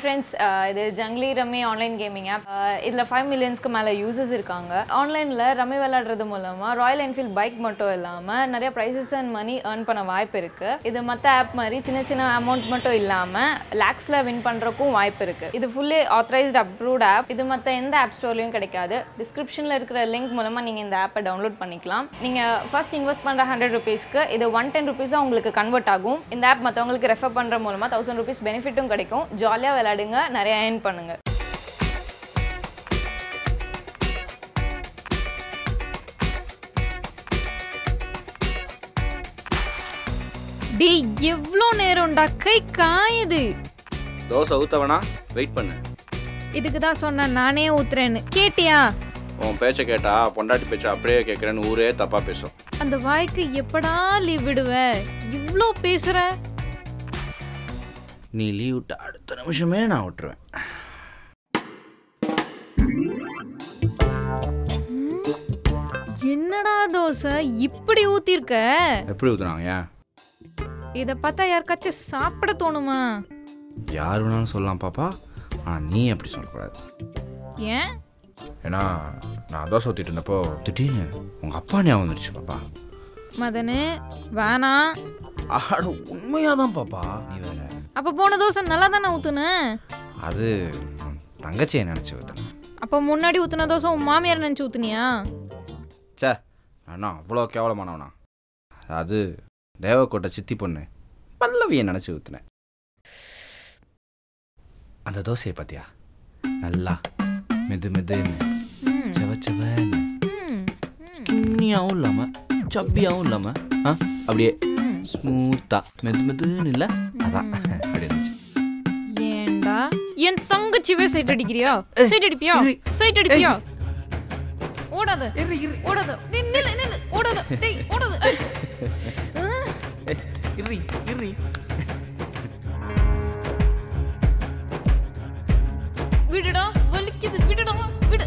Friends இது Junglee Rummy online gaming app இதில் five மில்லியன்ஸ்க்கு மேலே யூசர்ஸ் இருக்காங்க ஆன்லைனில் ரம்மி விளையாடுறது மூலமாக ராயல் என்ஃபீல்ட் பைக் மட்டும் இல்லாமல் நிறைய ப்ரைஸஸ் அண்ட் மணி ஏர்ன் பண்ண வாய்ப்பு இருக்குது இது மற்ற ஆப் மாதிரி சின்ன சின்ன அமௌண்ட் மட்டும் இல்லாமல் லேக்ஸில் வின் பண்ணுறக்கும் வாய்ப்பு இருக்குது இது ஃபுல்லி ஆத்தரைஸ்ட் அப்ரூவ்ட் ஆப் இது மற்ற எந்த ஆப் ஸ்டோர்லையும் கிடைக்காது டிஸ்கிரிப்ஷனில் இருக்கிற லிங்க் மூலமாக நீங்கள் இந்த ஆப்பை டவுன்லோட் பண்ணிக்கலாம் நீங்கள் ஃபர்ஸ்ட் இன்வெஸ்ட் பண்ணுற ஹண்ட்ரட் ருபீஸ்க்கு இது ஒன் டென் ருபீஸாக உங்களுக்கு கன்வெர்ட் ஆகும் இந்த ஆப் மற்றவங்களுக்கு ரெஃபர் பண்ணுற மூலமாக தௌசண்ட் ருபீஸ் பெனிஃபிட்டும் கிடைக்கும் ஜாலியாக விளையாடுங்க நிறைய ஏர்ன் பண்ணுங்க டேய் எவ்வளோ நேரம்டா கை காயுது தோசை ஊற்ற வேணா வெயிட் பண்ணு இதுக்கு தான் சொன்னேன் நானே ஊத்துறேன்னு கேட்டியா உன் பேச்சை கேட்டா பொண்டாட்டி பேச்சை அப்படியே கேட்குறேன்னு ஊரே தப்பாக பேசும் அந்த வாய்க்கு எப்படா லீவ் விடுவ இவ்வளோ பேசுற நீ லீவ் விட்ட அடுத்த நிமிஷமே நான் விட்டுருவேன் என்னடா தோசை இப்படி ஊத்திருக்க எப்படி ஊற்றுனாங்க ஏன் இத பார்த்தா யாருக்காச்சும் சாப்பிட தோணுமா யார் வேணாலும் சொல்லலாம் பாப்பா ஆனால் நீ அப்படி சொல்லக்கூடாது ஏன் ஏன்னா நான் தோசை ஊற்றிட்டு இருந்தப்போ திடீர்னு உங்கள் அப்பா ஞாபகம் வந்துருச்சு பாப்பா மதனு வேணாம் ஆட உண்மையாக தான் பாப்பா நீ வேற அப்ப போன தோசை நல்லா தானே ஊத்துனேன் அது உன் தங்கச்சியை நினச்சி ஊற்றுனேன் அப்ப முன்னாடி ஊத்துன தோசை உன் மாமியார் நினைச்சு ஊத்துனியா சே அண்ணா அவ்வளோ கேவலமானவனா அது தேவக்கோட்டை சித்தி பொண்ணு பல்லவியை நினச்சி ஊற்றுனேன் அந்த தோசையை பார்த்தியா நல்லா மெது மெதுன்னு ம், செவ செவன்னு ம், ம், கிண்ணியாகவும் இல்லாமல் சப்பியாகவும் இல்லாமல் ஆ அப்படியே ம். ஸ்மூத்தாக மெது மெதுன்னு இல்லை அதான் அப்படி இருந்துச்சு ஏன்டா என் தங்கச்சிவே சைட் அடிக்கிறியா ஏய், சைட் அடிப்பியா இரு. சைட் அடிப்பியா ஓடாத ஓடாத டேய், நில்லு நில்லு ஓடாத டேய் ஓடாத ஆ, இறி இறி விடுடா வலிக்குது விடுடா விடு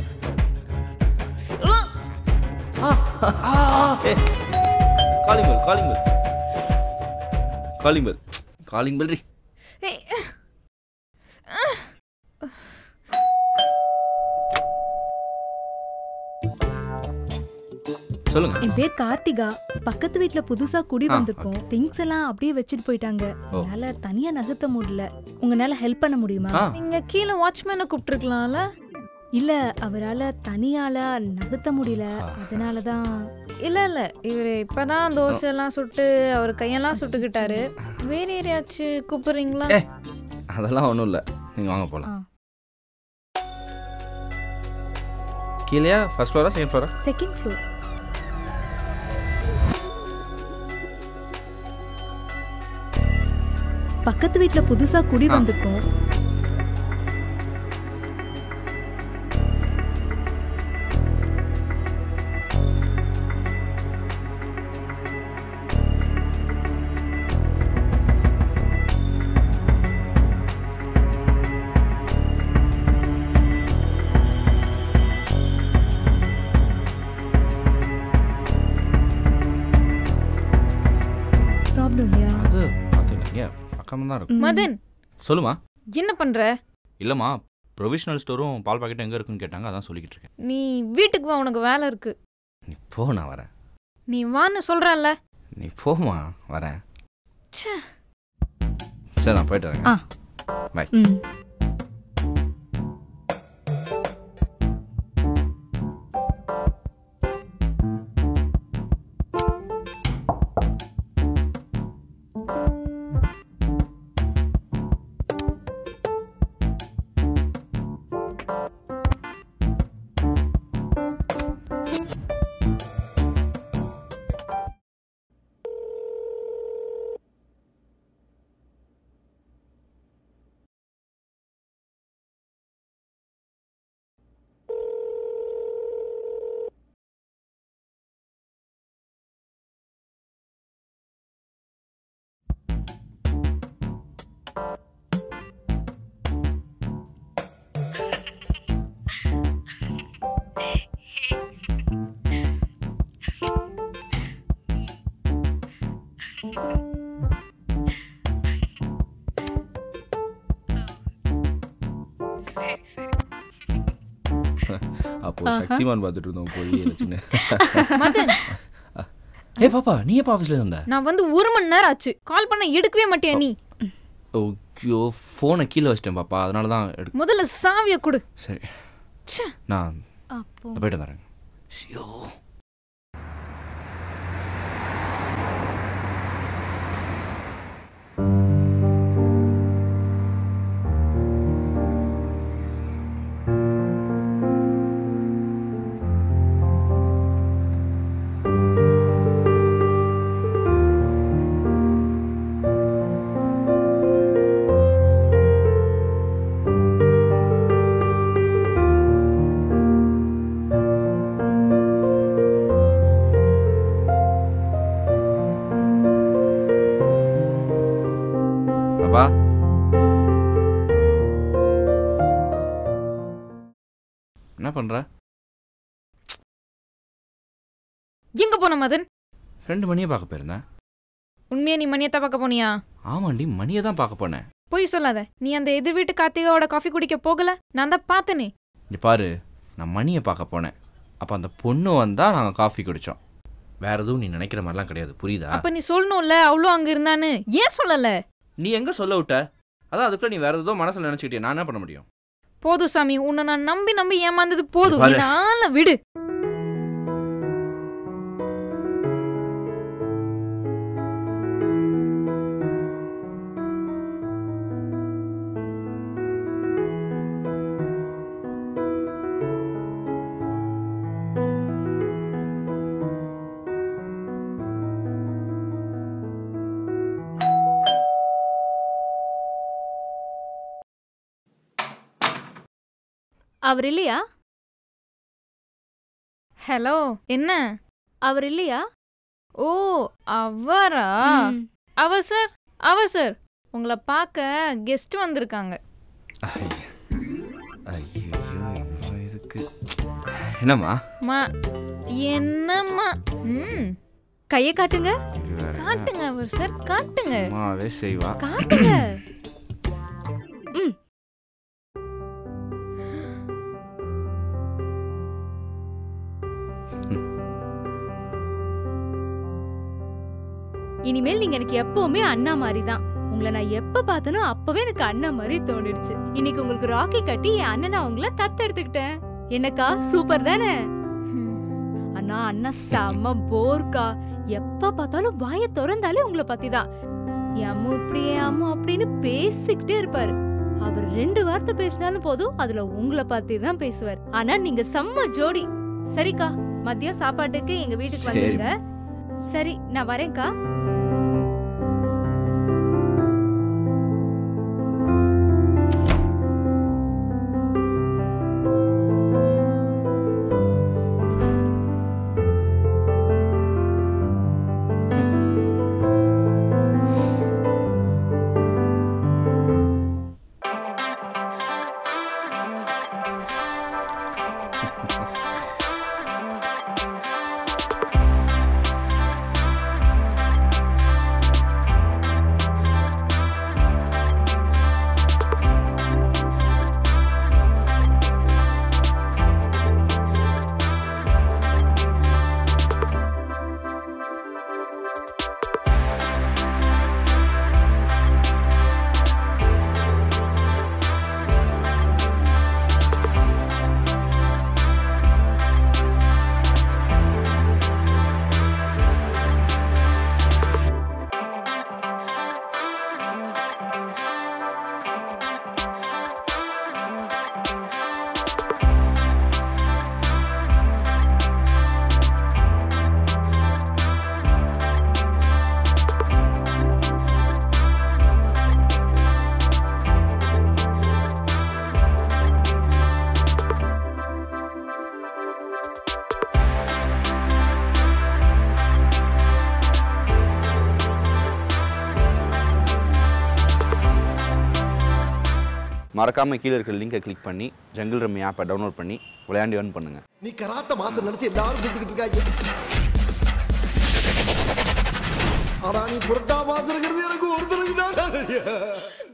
ஆ, calling bell calling bell calling bell calling bell ரீ ஏய், சொல்லுங்க என் பேர் கார்த்திகா பக்கத்து வீட்ல புதுசா குடி ஆ, வந்திருக்கோம் திங்ஸ் எல்லாம் அப்படியே வச்சுட்டு போயிட்டாங்க ஓ. என்னால தனியா நகர்த்த முடியல உங்களால ஹெல்ப் பண்ண முடியுமா ஆ நீங்க கீழே வாட்ச்மேனை கூப்பிட்டுருக்கலாம்ல இல்ல அவரால தனியால நகர்த்த முடியல ஆ. அதனாலதான் இல்ல இல்ல இவரு இப்பதான் தோசை எல்லாம் சுட்டு அவர் கையெல்லாம் சுட்டுக்கிட்டாரு வேற யாரையாச்சும் கூப்பிடுறீங்களா ஏ. அதெல்லாம் ஒன்றும் இல்லை நீங்கள் வாங்க போகலாம் ஆ. கீழேயா ஃபர்ஸ்ட் ஃப்ளோரா செகண்ட் ஃப்ளோரா செகண்ட் ஃப்ளோர் பக்கத்து வீட்ல புதுசா குடி ஆ. வந்திருக்கோம் ப்ராப்ளம் இல்லையா அது பார்த்துக்கிட்டீங்க பக்கமாக தான் இருக்கும் ம். மதன் சொல்லுமா என்ன பண்ற இல்லைம்மா ப்ரொவிஷனல் ஸ்டோரும் பால் பாக்கெட் எங்கே இருக்குன்னு கேட்டாங்க அதான் சொல்லிக்கிட்டு இருக்கேன் நீ வீட்டுக்கு வா உனக்கு வேலை இருக்கு நீ போ நான் வரேன் நீ வான்னு சொல்றல்ல நீ போமா வரேன் ச்சே. சரி நான் போயிட்டு வரேன் ஆ. ம் அப்போ சக்திமான் பார்த்துட்டு இருந்தோம் போய் சின்ன மதன் ஏ பாப்பா நீ எப்போ ஆஃபீஸில் இருந்த நான் வந்து ஒரு மணி நேரம் ஆச்சு கால் பண்ண எடுக்கவே மாட்டியா நீ ஓகே ஃபோனை கீழே வச்சிட்டேன் பாப்பா அதனால தான் எடு முதல்ல சாவியை கொடு சரி ச்சே. நான் அப்போ நான் போயிட்டு வந்துடுறேன் ஷியோ பாப்பா என்ன பண்ற எங்க போன மதன் ரெண்டு மணியை பார்க்க போயிருந்தேன் உண்மையா நீ மணியத்தை பார்க்க போனியா ஆமாண்டி மணியை தான் பார்க்க போனேன் பொய் சொல்லாத நீ அந்த எதிர் வீட்டு கார்த்திகாவோட காஃபி குடிக்க போகல நான் தான் பார்த்தனே இங்க பாரு நான் மணியை பார்க்க போனேன் அப்போ அந்த பொண்ணு வந்தா நாங்கள் காஃபி குடித்தோம் வேற எதுவும் நீ நினைக்கிற மாதிரிலாம் கிடையாது புரியுதா அப்ப நீ சொல்லணும்ல அவ்வளோ அங்க இருந்தான்னு ஏன் சொல்லல நீ எங்க சொல்ல விட்ட அதான் அதுக்குள்ள நீ வேற ஏதோ மனசுல நினைச்சுக்கிட்டே நான் என்ன பண்ண முடியும் போதும் சாமி உன்னை நான் நம்பி நம்பி ஏமாந்தது போதும் பாரு. என்ன ஆள விடு அவர் இல்லையா ஹலோ என்ன அவர் இல்லையா ஓ அவரா ம். அவர் சார் அவர் சார் உங்களை பார்க்க கெஸ்ட் வந்திருக்காங்க ஐயோ இதுக்கு என்னம்மா மா என்னம்மா ம் கையை காட்டுங்க இது வேற என்ன? காட்டுங்க அவர் சார் காட்டுங்க அம்மாவே செய்வா காட்டுங்க இனிமேல் நீங்க எனக்கு எப்பவுமே அண்ணா மாதிரி தான் உங்களை நான் எப்ப பார்த்தனோ அப்பவே எனக்கு அண்ணா மாதிரி தோணிடுச்சு இன்னைக்கு உங்களுக்கு ராக்கி கட்டி என் அண்ணனை உங்களை தத்தெடுத்துக்கிட்டேன் என்னக்கா சூப்பர் தானே அண்ணா அண்ணா செம்ம போர்க்கா எப்ப பார்த்தாலும் வாய திறந்தாலே உங்களை பத்தி தான் என் அம்மு இப்படி என் அம்மு அப்படின்னு பேசிக்கிட்டே இருப்பாரு அவர் ரெண்டு வார்த்தை பேசினாலும் போதும் அதுல உங்களை பத்தி தான் பேசுவார் ஆனா நீங்க செம்ம ஜோடி சரிக்கா மதியம் சாப்பாட்டுக்கு எங்க வீட்டுக்கு சரி. வந்துருங்க சரி நான் வரேன்க்கா மறக்காம கீழே இருக்கிற லிங்கை கிளிக் பண்ணி ஜங்கிள் ரம்மி ஆப்பை டவுன்லோட் பண்ணி விளையாண்டு earn பண்ணுங்க நீ கராத்த மாசம் நினைச்சு எல்லாரும் கூப்பிட்டுக்கிட்டு இருக்காங்க ஆனா நீ புரட்டா மாசம் இருக்கிறது எனக்கு ஒருத்தருக்கு தான்